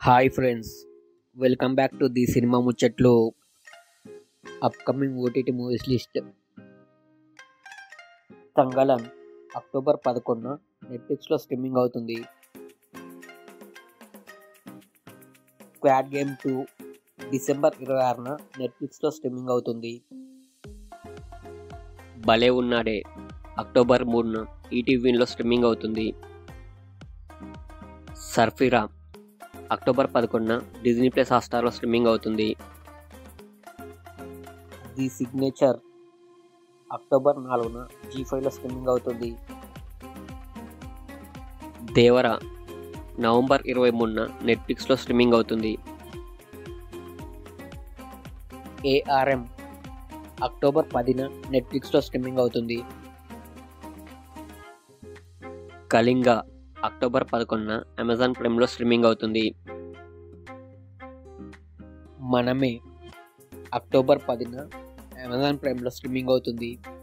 hi friends welcome back to the cinema ముచ్చట్లు upcoming OTT movies list Thangalaan October పదకొండున నెట్ఫ్లిక్స్లో streaming అవుతుంది quad game two December ఇరవై ఆరున నెట్ఫ్లిక్స్లో స్ట్రీమింగ్ అవుతుంది భలే ఉన్నాడే అక్టోబర్ మూడున ఈటీవీలో స్ట్రీమింగ్ అవుతుంది సర్ఫిరా అక్టోబర్ పదకొండున డిజ్నీ ప్లస్ హాట్స్టార్లో స్ట్రీమింగ్ అవుతుంది ది సిగ్నేచర్ అక్టోబర్ నాలుగున జీ ఫైవ్లో స్ట్రీమింగ్ అవుతుంది దేవర నవంబర్ ఇరవై మూడున నెట్ఫ్లిక్స్లో స్ట్రీమింగ్ అవుతుంది ఏఆర్ఎం అక్టోబర్ పదిన నెట్ఫ్లిక్స్లో స్ట్రీమింగ్ అవుతుంది కళింగ అక్టోబర్ పదకొండున అమెజాన్ ప్రైమ్లో స్ట్రీమింగ్ అవుతుంది మనమే అక్టోబర్ పదిన అమెజాన్ ప్రైమ్లో స్ట్రీమింగ్ అవుతుంది